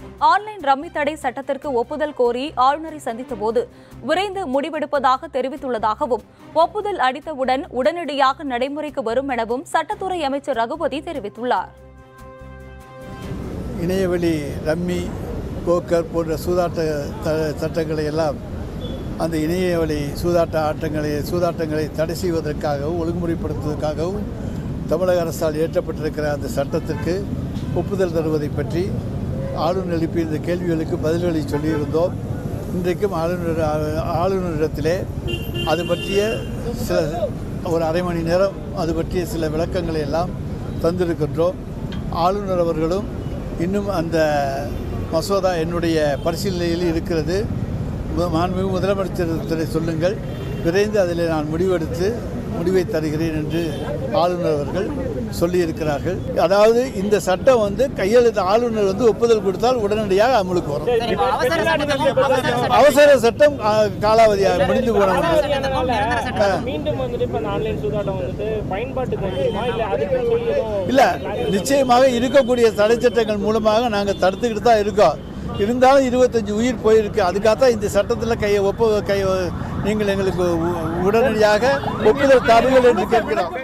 Online rummy தடை சட்டத்திற்கு ஒப்புதல் கோரி ஆளுநரை சந்தித்தபோது விரைந்து முடிவெடுப்பதாக தெரிவித்துள்ளதாகவும் ஒப்புதல் அளித்தவுடன் உடனடியாக நடைமுறைக்கு வரும் எனவும் சட்டத்துறை அமைச்சர் ரகுபதி தெரிவித்துள்ளார் இணையவழி ரம்மி போக்கர் போன்ற சூதாட்ட த- சட்டங்களை எல்லாம் அந்த இணையவழி சூதாட்ட ஆட்டங்களை சூதாட்டங்களை தடை செய்வதற்காகவும் ஒழுங்குமுறைப்படுத்துவதற்காகவும் தமிழக அரசால் இயற்றப்பட்டிருக்கிற அந்த சட்டத்திற்கு ஒப்புதல் தருவதை பற்றி ஆளுநர் எழுப்பிய இந்த கேள்விகளுக்கு பதில்களை சொல்லியிருந்தோம் இன்றைக்கும் ஆளுநர் ஆளுநரிடத்திலே அது பற்றிய சில ஒரு அரை மணி நேரம் அது பற்றிய சில விளக்கங்களை எல்லாம் தந்திருக்கின்றோம் ஆளுநர் அவர்களும் இன்னும் அந்த மசோதா என்னுடைய பரிசீலனையில் இருக்கிறது மு- மாண்புமிகு முதலமைச்சரிடத்தில் சொல்லுங்கள் விரைந்து அதில் நான் முடிவெடுத்து முடிவை தருகிறேன் என்று ஆளுநர் அவர்கள் சொல்லியிருக்கிறார்கள் அதாவது இந்த சட்டம் வந்து கையெழுத்து ஆளுநர் வந்து ஒப்புதல் கொடுத்தால் உடனடியாக அமலுக்கு வரும் இப்போ அவசர சட்டம் அவசர சட்டம் அவசர சட்டம் ஆ, காலாவதியாக முடிந்து போன ஒன்று. சட்டத்துக்கும் நிரந்தர சட்டம் மீண்டும் வந்துட்டு இப்ப இந்த ஆன்லைன் சூதாட்டம் வந்துட்டு பயன்பாட்டுக்கு வந்துருமா இல்ல அதுக்கு சொல்லி எதுவும் இல்லை நிச்சயமாக இருக்கக்கூடிய தடை சட்டங்கள் மூலமாக நாங்கள் தடுத்துக்கிட்டு தான் இருக்கோம் இருந்தாலும் இருபத்தஞ்சு உயிர் போயிருக்கு அதுக்காகத்தான் இந்த சட்டத்தில் கையை ஒப்ப கை நீங்கள் எங்களுக்கு உ- உடனடியாக ஒப்புதல் தருங்கள் என்று கேட்கிறோம்